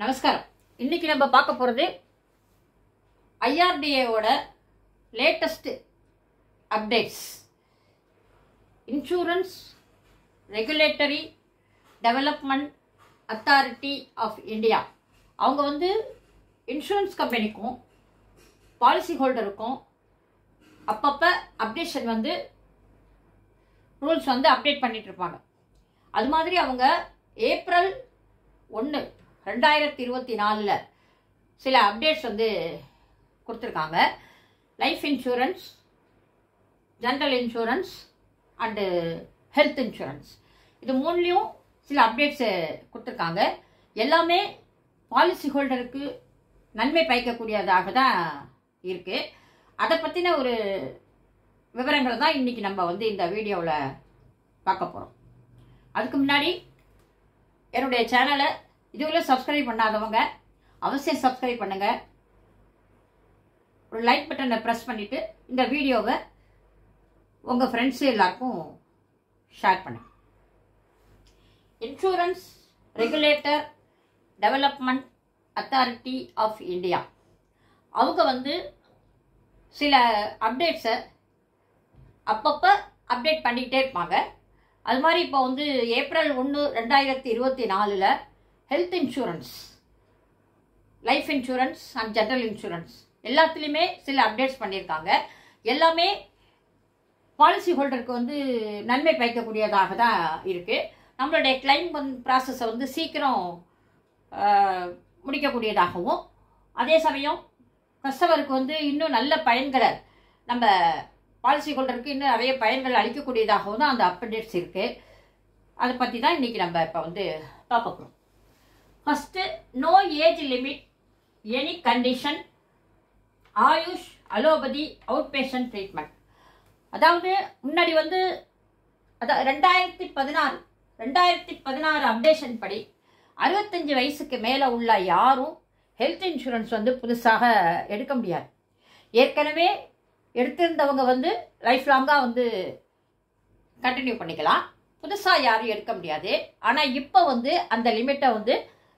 நமஸ்காரம் இன்னைக்கு நம்ம பார்க்க போகிறது ஐஆர்டிஏவோட latest updates insurance regulatory development authority of India அவங்க வந்து இன்சூரன்ஸ் கம்பெனிக்கும் பாலிசி ஹோல்டருக்கும் அப்பப்போ அப்டேஷன் வந்து ரூல்ஸ் வந்து அப்டேட் பண்ணிட்டு இருப்பாங்க அது மாதிரி அவங்க ஏப்ரல் ஒன்று ரெண்டாயிரத்தி இருபத்தி நாலில் சில அப்டேட்ஸ் வந்து கொடுத்துருக்காங்க life insurance general insurance and health insurance இது மூணுலேயும் சில அப்டேட்ஸு கொடுத்துருக்காங்க எல்லாமே பாலிசி ஹோல்டருக்கு நன்மை பயக்கக்கூடியதாக தான் இருக்குது அதை பற்றின ஒரு விவரங்களை தான் இன்றைக்கி நம்ம வந்து இந்த வீடியோவில் பார்க்க போகிறோம் அதுக்கு முன்னாடி என்னுடைய சேனலை இதுவரை சப்ஸ்கிரைப் பண்ணாதவங்க அவசியம் சப்ஸ்கிரைப் பண்ணுங்க ஒரு லைக் பட்டனை ப்ரெஸ் பண்ணிவிட்டு இந்த வீடியோவை உங்கள் ஃப்ரெண்ட்ஸு எல்லாருக்கும் ஷேர் பண்ணுங்க insurance regulator development authority of India அவங்க வந்து சில அப்டேட்ஸை அப்பப்போ அப்டேட் பண்ணிக்கிட்டே இருப்பாங்க அது மாதிரி இப்போ வந்து ஏப்ரல் ஒன்று ரெண்டாயிரத்தி இருபத்தி நாலில் health insurance life insurance and general insurance எல்லாத்துலேயுமே சில அப்டேட்ஸ் பண்ணியிருக்காங்க எல்லாமே பாலிசி ஹோல்டருக்கு வந்து நன்மை பயக்கக்கூடியதாக தான் இருக்குது நம்மளுடைய கிளைம் வந்து ப்ராசஸை வந்து சீக்கிரம் ஆஹ், முடிக்கக்கூடியதாகவும் அதே சமயம் கஸ்டமருக்கு வந்து இன்னும் நல்ல பயன்களை நம்ம பாலிசி ஹோல்டருக்கு இன்னும் நிறைய பயன்கள் அளிக்கக்கூடியதாகவும் தான் அந்த அப்டேட்ஸ் இருக்குது அதை பற்றி தான் இன்றைக்கி நம்ம இப்போ வந்து பார்க்க போகிறோம் first no age limit any condition AYUSH allopathy out patient treatment அதாவது முன்னாடி வந்து அதான் ரெண்டாயிரத்தி பதினாறு ரெண்டாயிரத்தி பதினாறு அப்டேஷன் படி அறுபத்தஞ்சு வயசுக்கு மேலே உள்ள யாரும் ஹெல்த் இன்சூரன்ஸ் வந்து புதுசாக எடுக்க முடியாது ஏற்கனவே எடுத்திருந்தவங்க வந்து லைஃப் லாங்காக வந்து கண்டினியூ பண்ணிக்கலாம் புதுசாக யாரும் எடுக்க முடியாது ஆனால் இப்போ வந்து அந்த லிமிட்டை வந்து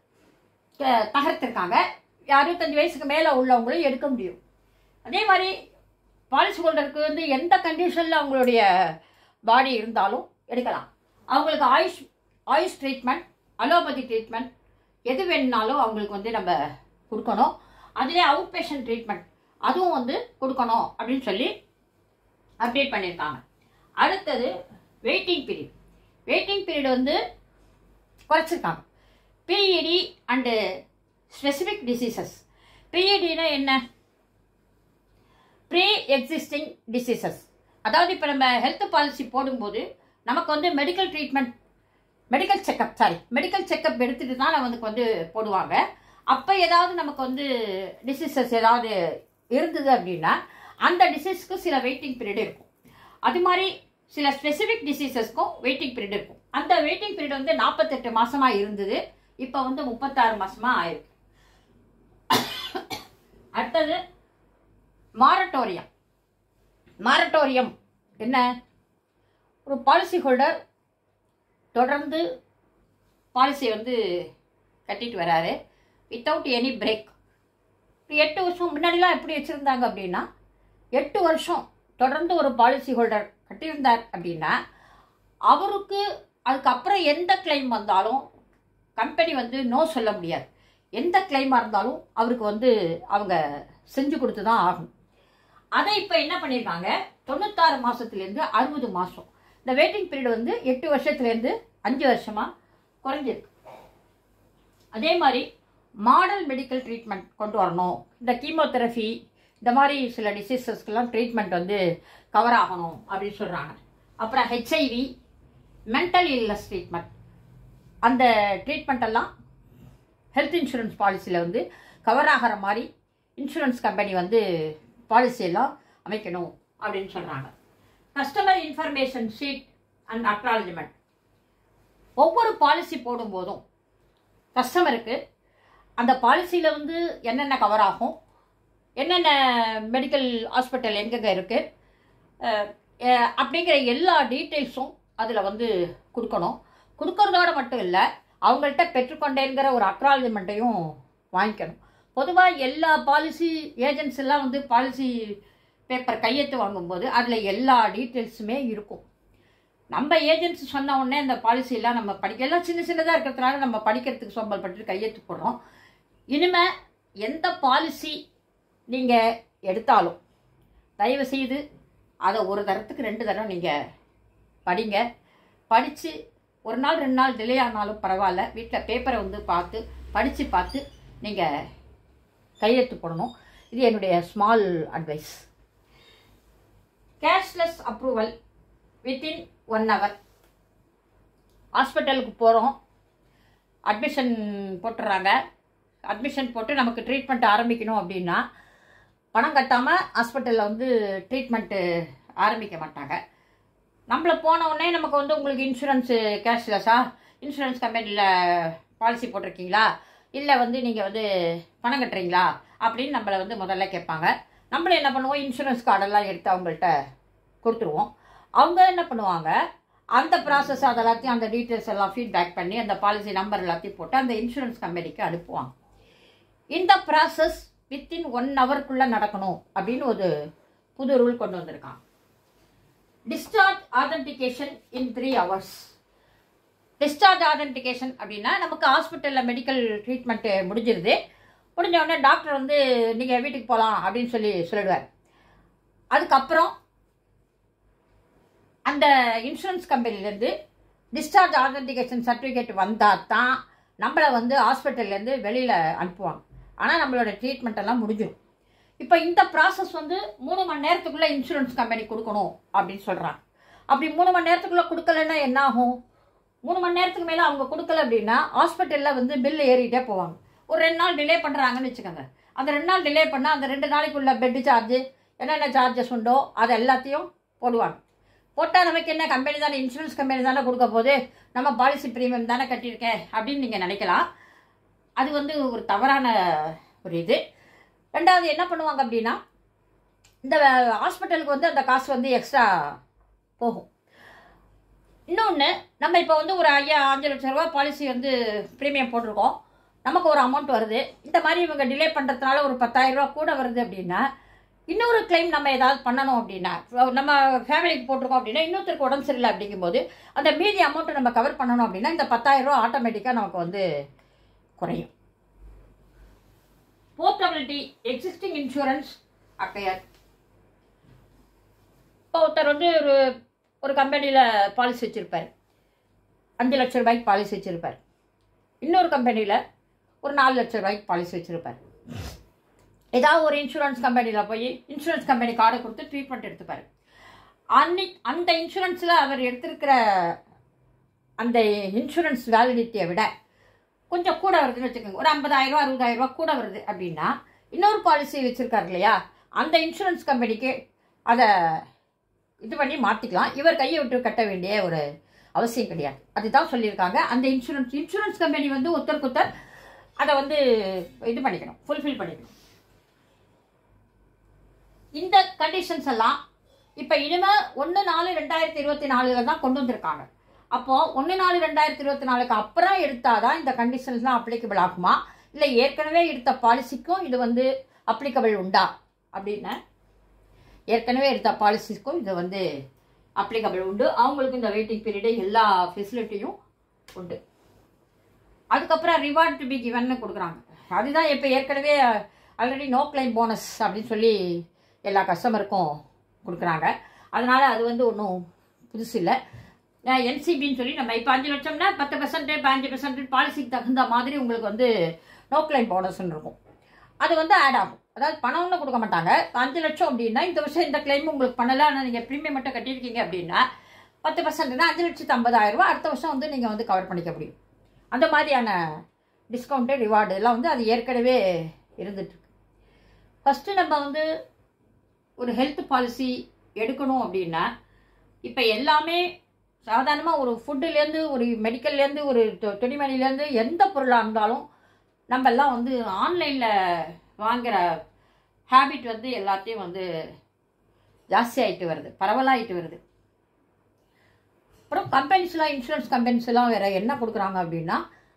க- தகர்த்திருக்காங்க அறுபத்தஞ்சு வயசுக்கு மேலே உள்ளவங்களும் எடுக்க முடியும் அதே மாதிரி பாலிசி ஹோல்டருக்கு வந்து எந்த கண்டிஷனில் அவங்களுடைய பாடி இருந்தாலும் எடுக்கலாம் அவங்களுக்கு AYUSH AYUSH treatment allopathy treatment எது வேணுனாலும் அவங்களுக்கு வந்து நம்ம கொடுக்கணும் அதுலேயே அவுட் பேஷண்ட் ட்ரீட்மெண்ட் அதுவும் வந்து கொடுக்கணும் அப்படின்னு சொல்லி அப்டேட் பண்ணியிருக்காங்க அடுத்தது வெயிட்டிங் பீரியட் வெயிட்டிங் பீரியட் வந்து குறைச்சிருக்காங்க பிஇடி அண்டு ஸ்பெசிஃபிக் டிசீசஸ் பிஇடினா என்ன ப்ரீ எக்ஸிஸ்டிங் டிசீசஸ் அதாவது இப்போ நம்ம ஹெல்த் பாலிசி போடும்போது நமக்கு வந்து medical treatment medical checkup sorry medical checkup எடுத்துட்டு தான் நமக்கு வந்து போடுவாங்க அப்போ ஏதாவது நமக்கு வந்து டிசீசஸ் ஏதாவது இருந்தது அப்படின்னா அந்த டிசீஸ்க்கு சில வெயிட்டிங் பீரியட் இருக்கும் அது மாதிரி சில ஸ்பெசிஃபிக் டிசீசஸ்க்கும் வெயிட்டிங் பீரியட் இருக்கும் அந்த வெயிட்டிங் பீரியட் வந்து நாற்பத்தெட்டு மாசமா இருந்தது இப்போ வந்து முப்பத்தாறு மாசமா ஆயிருக்கு அடுத்தது மாரட்டோரியம் மாரட்டோரியம் என்ன ஒரு பாலிசி ஹோல்டர் தொடர்ந்து பாலிசியை வந்து கட்டிட்டு வராரு வித்தவுட் எனி பிரேக் எட்டு வருஷம் முன்னாடிலாம் எப்படி வச்சுருந்தாங்க அப்படின்னா எட்டு வருஷம் தொடர்ந்து ஒரு பாலிசி ஹோல்டர் கட்டியிருந்தார் அப்படின்னா அவருக்கு அதுக்கப்புறம் எந்த கிளைம் வந்தாலும் கம்பெனி வந்து நோ சொல்ல முடியாது எந்த கிளைமாக இருந்தாலும் அவருக்கு வந்து அவங்க செஞ்சு கொடுத்து தான் ஆகும் அதை இப்போ என்ன பண்ணியிருக்காங்க தொண்ணூத்தாறு மாதத்துலேருந்து அறுபது மாதம் இந்த வெயிட்டிங் பீரியட் வந்து எட்டு வருஷத்துலேருந்து அஞ்சு வருஷமாக குறைஞ்சிருக்கு அதே மாதிரி மாடல் மெடிக்கல் ட்ரீட்மெண்ட் கொண்டு வரணும் இந்த கீமோதெரபி இந்த மாதிரி சில டிசீசஸ்க்கெல்லாம் ட்ரீட்மெண்ட் வந்து கவர் ஆகணும் அப்படின்னு சொல்கிறாங்க அப்புறம் ஹெச்ஐவி மென்டல் இல்னஸ் ட்ரீட்மெண்ட் அந்த ட்ரீட்மெண்ட் எல்லாம் ஹெல்த் இன்சூரன்ஸ் பாலிசியில் வந்து கவர் ஆகிற மாதிரி இன்சூரன்ஸ் கம்பெனி வந்து பாலிசியெல்லாம் அமைக்கணும் அப்படின்னு சொல்கிறாங்க customer information sheet and acknowledgement ஒவ்வொரு பாலிசி போடும்போதும் கஸ்டமருக்கு அந்த பாலிசியில் வந்து என்னென்ன கவர் ஆகும் என்னென்ன மெடிக்கல் ஹாஸ்பிட்டல் எங்கெங்கே இருக்குது அப்படிங்கிற எல்லா டீட்டெயில்ஸும் அதில் வந்து கொடுக்கணும் கொடுக்கறதோட மட்டும் இல்லை அவங்கள்ட்ட பெற்றுக்கொண்டேங்கிற ஒரு அக்ராலஜ்மெண்ட்டையும் வாங்கிக்கணும் பொதுவாக எல்லா பாலிசி ஏஜென்ட்ஸ் எல்லாம் வந்து பாலிசி பேப்பர் கையெழுத்து வாங்கும்போது அதில் எல்லா டீட்டெயில்ஸுமே இருக்கும் நம்ம ஏஜென்ட்ஸ் சொன்ன உடனே அந்த பாலிசியெல்லாம் நம்ம படிக்க எல்லாம் சின்ன சின்னதாக இருக்கிறதுனால நம்ம படிக்கிறதுக்கு சோம்பல் பட்டு கையெழுத்து போடுறோம் இனிமே எந்த பாலிசி நீங்கள் எடுத்தாலும் தயவு செய்து அதை ஒரு தரத்துக்கு ரெண்டு தரம் நீங்கள் படிங்க படித்து ஒரு நாள் ரெண்டு நாள் டிலே ஆனாலும் பரவாயில்ல வீட்டில் பேப்பரை வந்து பார்த்து படித்து பார்த்து நீங்கள் கையெழுத்து போடணும் இது என்னுடைய small advice cashless approval within one hour ஹாஸ்பிட்டலுக்கு போகிறோம் அட்மிஷன் போட்டுறாங்க அட்மிஷன் போட்டு நமக்கு ட்ரீட்மெண்ட் ஆரம்பிக்கணும் அப்படின்னா பணம் கட்டாமல் ஹாஸ்பிட்டலில் வந்து ட்ரீட்மெண்ட்டு ஆரம்பிக்க மாட்டாங்க நம்மளை போன உடனே நமக்கு வந்து உங்களுக்கு இன்சூரன்ஸு கேஷ்லெஸ்ஸா இன்சூரன்ஸ் கம்பெனியில் பாலிசி போட்டிருக்கீங்களா இல்லை வந்து நீங்கள் வந்து பணம் கட்டுறீங்களா அப்படின்னு நம்மளை வந்து முதல்ல கேட்பாங்க நம்மள என்ன பண்ணுவோம் இன்சூரன்ஸ் கார்டெல்லாம் எடுத்து அவங்கள்ட்ட கொடுத்துருவோம் அவங்க என்ன பண்ணுவாங்க அந்த ப்ராசஸ் அது எல்லாத்தையும் அந்த டீட்டெயில்ஸ் எல்லாம் ஃபீட்பேக் பண்ணி அந்த பாலிசி நம்பர் எல்லாத்தையும் போட்டு அந்த இன்சூரன்ஸ் கம்பெனிக்கு அனுப்புவாங்க இந்த ப்ராசஸ் வித்தின் ஒன் ஹவருக்குள்ளே நடக்கணும் அப்படின்னு ஒரு புது ரூல் கொண்டு வந்திருக்கான் discharge authentication in three hours discharge authentication அப்படின்னா நமக்கு ஹாஸ்பிட்டலில் மெடிக்கல் ட்ரீட்மெண்ட்டு முடிஞ்சிருது முடிஞ்ச உடனே டாக்டர் வந்து நீங்கள் வீட்டுக்கு போகலாம் அப்படின்னு சொல்லி சொல்லிடுவார் அதுக்கப்புறம் அந்த இன்சூரன்ஸ் கம்பெனிலேருந்து டிஸ்சார்ஜ் ஆதென்டிகேஷன் சர்டிஃபிகேட் வந்தால் தான் நம்மளை வந்து ஹாஸ்பிட்டல்லேருந்து வெளியில் அனுப்புவாங்க ஆனால் நம்மளோட ட்ரீட்மெண்ட் எல்லாம் முடிஞ்சிடும் இப்போ இந்த ப்ராசஸ் வந்து மூணு மணி நேரத்துக்குள்ளே இன்சூரன்ஸ் கம்பெனி கொடுக்கணும் அப்படின்னு சொல்கிறாங்க அப்படி மூணு மணி நேரத்துக்குள்ளே கொடுக்கலன்னா என்ன ஆகும் மூணு மணி நேரத்துக்கு மேலே அவங்க கொடுக்கல அப்படின்னா ஹாஸ்பிட்டலில் வந்து பில் ஏறிட்டே போவாங்க ஒரு ரெண்டு நாள் டிலே பண்ணுறாங்கன்னு வச்சுக்கோங்க அந்த ரெண்டு நாள் டிலே பண்ணால் அந்த ரெண்டு நாளைக்குள்ள பெட்டு சார்ஜு என்னென்ன சார்ஜஸ் உண்டோ அதை எல்லாத்தையும் போடுவாங்க போட்டால் நமக்கு என்ன கம்பெனி தானே இன்சூரன்ஸ் கம்பெனி தானே கொடுக்க போகுது நம்ம பாலிசி ப்ரீமியம் தானே கட்டியிருக்கேன் அப்படின்னு நீங்கள் நினைக்கலாம் அது வந்து ஒரு தவறான ஒரு இது ரெண்டாவது என்ன பண்ணுவாங்க அப்படின்னா இந்த ஹாஸ்பிட்டலுக்கு வந்து அந்த காசு வந்து எக்ஸ்ட்ரா போகும் இன்னொன்று நம்ம இப்போ வந்து ஒரு ஐயா அஞ்சு லட்ச ரூபா பாலிசி வந்து ப்ரீமியம் போட்டிருக்கோம் நமக்கு ஒரு அமௌண்ட் வருது இந்த மாதிரி இவங்க டிலே பண்ணுறதுனால ஒரு பத்தாயிரம் ரூபா கூட வருது அப்படின்னா இன்னொரு கிளைம் நம்ம ஏதாவது பண்ணணும் அப்படின்னா நம்ம ஃபேமிலிக்கு போட்டிருக்கோம் அப்படின்னா இன்னொருத்தருக்கு உடம்பு சரியில்லை அப்படிங்கும்போது அந்த மீதி அமௌண்ட்டை நம்ம கவர் பண்ணணும் அப்படின்னா இந்த பத்தாயிரம் ரூபா ஆட்டோமேட்டிக்காக நமக்கு வந்து குறையும் போர்ட்டபிலிட்டி எக்ஸிஸ்டிங் இன்சூரன்ஸ் அக்கையர் இப்போ ஒருத்தர் வந்து ஒரு ஒரு கம்பெனியில் பாலிசி வச்சுருப்பார் அஞ்சு லட்ச ரூபாய்க்கு பாலிசி வச்சுருப்பார் இன்னொரு கம்பெனியில் ஒரு நாலு லட்ச ரூபாய்க்கு பாலிசி வச்சுருப்பார் ஏதாவது ஒரு இன்சூரன்ஸ் கம்பெனியில் போய் இன்சூரன்ஸ் கம்பெனி கார்டை கொடுத்து ட்ரீட்மெண்ட் எடுத்துப்பார் அன்னி அந்த இன்சூரன்ஸில் அவர் எடுத்திருக்கிற அந்த இன்சூரன்ஸ் வேலிடிட்டியை விட கொஞ்சம் கூட வருதுன்னு வச்சுக்கோங்க ஒரு ஐம்பதாயிரம் அறுபதாயிரம் ரூபா கூட வருது அப்படின்னா இன்னொரு பாலிசி வச்சுருக்காரு இல்லையா அந்த இன்சூரன்ஸ் கம்பெனிக்கு அதை இது பண்ணி மாற்றிக்கலாம் இவர் கையை விட்டு கட்ட வேண்டிய ஒரு அவசியம் கிடையாது அதுதான் சொல்லியிருக்காங்க அந்த இன்சூரன்ஸ் இன்சூரன்ஸ் கம்பெனி வந்து ஒருத்தருக்கு ஒருத்தர் அதை வந்து இது பண்ணிக்கணும் ஃபுல்ஃபில் பண்ணிக்கணும் இந்த கண்டிஷன்ஸ் எல்லாம் இப்போ இனிமேல் ஒன்று நாலு ரெண்டாயிரத்தி இருபத்தி நாலில் தான் கொண்டு வந்திருக்காங்க அப்போது ஒன்று நாலு ரெண்டாயிரத்தி இருபத்தி நாலுக்கு அப்புறம் எடுத்தாதான் இந்த கண்டிஷன்ஸ்லாம் அப்ளிகபிள் ஆகுமா இல்லை ஏற்கனவே எடுத்த பாலிசிக்கும் இது வந்து அப்ளிகபிள் உண்டா அப்படின்னு ஏற்கனவே எடுத்த பாலிசிக்கும் இது வந்து அப்ளிகபிள் உண்டு அவங்களுக்கு இந்த வெயிட்டிங் பீரியடு எல்லா ஃபெசிலிட்டியும் உண்டு அதுக்கப்புறம் ரிவார்ட் டு பி கிவன்னு கொடுக்குறாங்க அதுதான் இப்போ ஏற்கனவே ஆல்ரெடி நோ கிளைம் போனஸ் அப்படின்னு சொல்லி எல்லா கஸ்டமருக்கும் கொடுக்குறாங்க அதனால் அது வந்து ஒன்றும் புதுசு இல்லை என்சிபின்னு சொல்லி நம்ம இப்போ அஞ்சு லட்சம்னா பத்து பர்சன்ட் பதினஞ்சு பர்சன்ட் பாலிசிக்கு தகுந்த மாதிரி உங்களுக்கு வந்து நோ கிளைம் போனஸ்ன்னு இருக்கும் அது வந்து ஆட் ஆகும் அதாவது பணம்னு கொடுக்க மாட்டாங்க அஞ்சு லட்சம் அப்படின்னா இந்த வருஷம் இந்த கிளைம் உங்களுக்கு பண்ணல ஆனால் நீங்கள் ப்ரீமியம் மட்டும் கட்டியிருக்கீங்க அப்படின்னா பத்து பர்சன்ட்னா அஞ்சு லட்சத்து ஐம்பதாயிரம் ரூபா அடுத்த வருஷம் வந்து நீங்கள் வந்து கவர் பண்ணிக்க முடியும் அந்த மாதிரியான டிஸ்கவுண்ட்டு ரிவார்டு எல்லாம் வந்து அது ஏற்கனவே இருந்துட்டு ஃபஸ்ட்டு நம்ம வந்து ஒரு ஹெல்த் பாலிசி எடுக்கணும் அப்படின்னா இப்போ எல்லாமே சாதாரணமாக ஒரு ஃபுட்டுலேருந்து ஒரு மெடிக்கல்லேருந்து ஒரு தொ- துணிமணிலேருந்து எந்த பொருளாக இருந்தாலும் நம்ம எல்லாம் வந்து ஆன்லைனில் வாங்குற ஹேபிட் வந்து எல்லாத்தையும் வந்து ஜாஸ்தி ஆகிட்டு வருது பரவலாகிட்டு வருது அப்புறம் கம்பெனிஸ்லாம் இன்சூரன்ஸ் கம்பெனிஸ் எல்லாம் வேற என்ன கொடுக்குறாங்க அப்படின்னா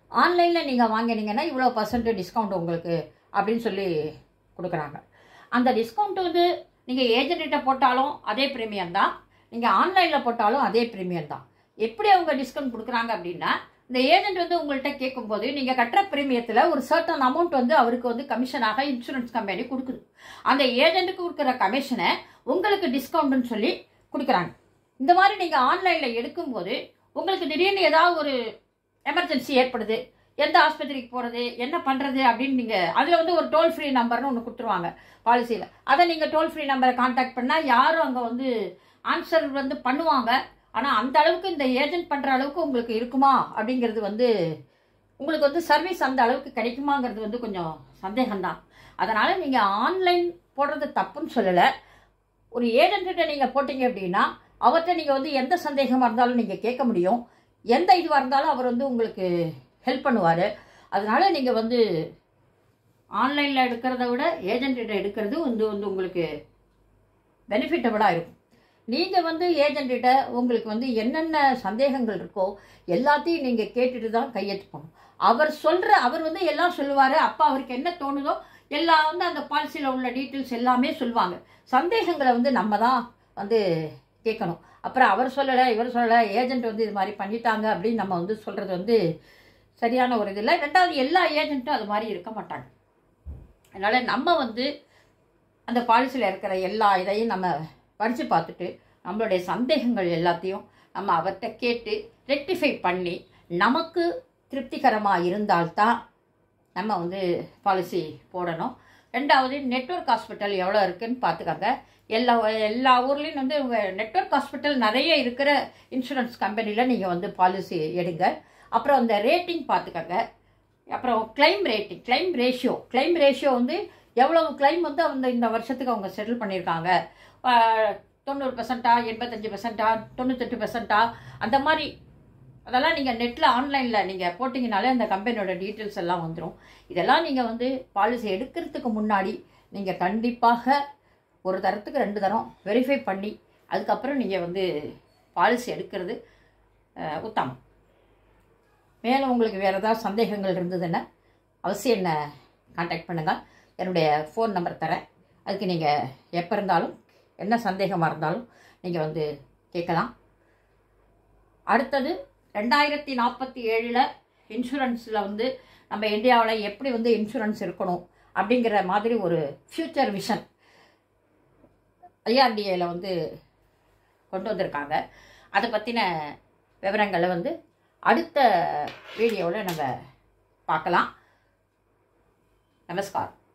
ஆன்லைனில் நீங்கள் வாங்கினீங்கன்னா இவ்வளோ பர்சன்ட் டிஸ்கவுண்ட் உங்களுக்கு அப்படின்னு சொல்லி கொடுக்குறாங்க அந்த டிஸ்கவுண்ட் வந்து நீங்கள் ஏஜென்ட்டிட்ட போட்டாலும் அதே ப்ரீமியம் தான் நீங்கள் ஆன்லைனில் போட்டாலும் அதே ப்ரீமியம் தான் எப்படி அவங்க டிஸ்கவுண்ட் கொடுக்குறாங்க அப்படின்னா இந்த ஏஜென்ட் வந்து உங்கள்கிட்ட கேட்கும்போது நீங்கள் கட்டுற ப்ரீமியத்தில் ஒரு சர்டன் அமௌண்ட் வந்து அவருக்கு வந்து கமிஷனாக இன்சூரன்ஸ் கம்பெனி கொடுக்குது அந்த ஏஜென்ட்டுக்கு கொடுக்குற கமிஷனை உங்களுக்கு டிஸ்கவுண்ட்னு சொல்லி கொடுக்குறாங்க இந்த மாதிரி நீங்கள் ஆன்லைனில் எடுக்கும்போது உங்களுக்கு திடீர்னு ஏதாவது ஒரு எமர்ஜென்சி ஏற்படுது எந்த ஆஸ்பத்திரிக்கு போகிறது என்ன பண்ணுறது அப்படின்னு நீங்கள் அதில் வந்து ஒரு டோல் ஃப்ரீ நம்பர்னு ஒன்று கொடுத்துருவாங்க பாலிசியில் அதை நீங்கள் டோல் ஃப்ரீ நம்பரை காண்டாக்ட் பண்ணால் யாரும் அங்கே வந்து ஆன்சர் வந்து பண்ணுவாங்க ஆனால் அந்த அளவுக்கு இந்த ஏஜென்ட் பண்ணுற அளவுக்கு உங்களுக்கு இருக்குமா அப்படிங்கிறது வந்து உங்களுக்கு வந்து சர்வீஸ் அந்த அளவுக்கு கிடைக்குமாங்கிறது வந்து கொஞ்சம் சந்தேகம்தான் அதனால் நீங்கள் ஆன்லைன் போடுறது தப்புன்னு சொல்லலை ஒரு ஏஜென்ட்டிட்ட நீங்கள் போட்டீங்க அப்படின்னா அவர்கிட்ட நீங்கள் வந்து எந்த சந்தேகமாக இருந்தாலும் நீங்கள் கேட்க முடியும் எந்த இதுவாக இருந்தாலும் அவர் வந்து உங்களுக்கு ஹெல்ப் பண்ணுவார் அதனால் நீங்கள் வந்து ஆன்லைனில் எடுக்கிறத விட ஏஜென்ட்டிட்ட எடுக்கிறது வந்து வந்து உங்களுக்கு பெனிஃபிட்டபுளாக இருக்கும் நீங்கள் வந்து ஏஜென்ட்டிட்ட உங்களுக்கு வந்து என்னென்ன சந்தேகங்கள் இருக்கோ எல்லாத்தையும் நீங்கள் கேட்டுட்டு தான் கையெழுத்து போகணும் அவர் சொல்கிற அவர் வந்து எல்லாம் சொல்லுவார் அப்போ அவருக்கு என்ன தோணுதோ எல்லாம் வந்து அந்த பாலிசியில் உள்ள டீட்டெயில்ஸ் எல்லாமே சொல்லுவாங்க சந்தேகங்களை வந்து நம்ம தான் வந்து கேட்கணும் அப்புறம் அவர் சொல்லலை இவர் சொல்லலை ஏஜென்ட் வந்து இது மாதிரி பண்ணிட்டாங்க அப்படின்னு நம்ம வந்து சொல்கிறது வந்து சரியான ஒரு இது இல்லை ரெண்டாவது எல்லா ஏஜென்ட்டும் அது மாதிரி இருக்க மாட்டாங்க அதனால் நம்ம வந்து அந்த பாலிசியில் இருக்கிற எல்லா இதையும் நம்ம படித்து பார்த்துட்டு நம்மளுடைய சந்தேகங்கள் எல்லாத்தையும் நம்ம அவர்கிட்ட கேட்டு ரெக்டிஃபை பண்ணி நமக்கு திருப்திகரமாக இருந்தால்தான் நம்ம வந்து பாலிசி போடணும் ரெண்டாவது நெட்வொர்க் ஹாஸ்பிட்டல் எவ்வளோ இருக்குன்னு பார்த்துக்கோங்க எல்லா எல்லா ஊர்லேயும் வந்து உங்கள் நெட்வொர்க் ஹாஸ்பிட்டல் நிறைய இருக்கிற இன்சூரன்ஸ் கம்பெனியில் நீங்கள் வந்து பாலிசி எடுங்க அப்புறம் அந்த ரேட்டிங் பார்த்துக்கோங்க அப்புறம் claim rating claim ratio claim ratio வந்து எவ்வளவு கிளைம் வந்து அந்த இந்த வருஷத்துக்கு அவங்க செட்டில் பண்ணியிருக்காங்க ஆஹ், தொண்ணூறு பெர்சென்ட்டா எண்பத்தஞ்சு பெர்சென்ட்டா தொண்ணூத்தெட்டு பெர்சென்ட்டா அந்த மாதிரி அதெல்லாம் நீங்கள் நெட்டில் ஆன்லைனில் நீங்கள் போட்டிங்கனாலே அந்த கம்பெனியோட டீட்டெயில்ஸ் எல்லாம் வந்துடும் இதெல்லாம் நீங்கள் வந்து பாலிசி எடுக்கிறதுக்கு முன்னாடி நீங்கள் கண்டிப்பாக ஒரு தரத்துக்கு ரெண்டு தரம் வெரிஃபை பண்ணி அதுக்கப்புறம் நீங்கள் வந்து பாலிசி எடுக்கிறது அஹ், உத்தமம் மேலும் உங்களுக்கு வேறு ஏதாவது சந்தேகங்கள் இருந்ததுன்னா அவசியம் என்ன காண்டாக்ட் பண்ணுங்கள் என்னுடைய ஃபோன் நம்பர் தரேன் அதுக்கு நீங்கள் எப்போ இருந்தாலும் என்ன சந்தேகமாக இருந்தாலும் நீங்கள் வந்து கேட்கலாம் அடுத்தது ரெண்டாயிரத்தி நாற்பத்தி ஏழில் இன்சூரன்ஸில் வந்து நம்ம இந்தியாவில் எப்படி வந்து இன்சூரன்ஸ் இருக்கணும் அப்படிங்கிற மாதிரி ஒரு ஃப்யூச்சர் விஷன் ஐஆர்டிஏல வந்து கொண்டு வந்திருக்காங்க அதை பற்றின விவரங்களை வந்து அடுத்த வீடியோவில் நம்ம பார்க்கலாம் நமஸ்காரம்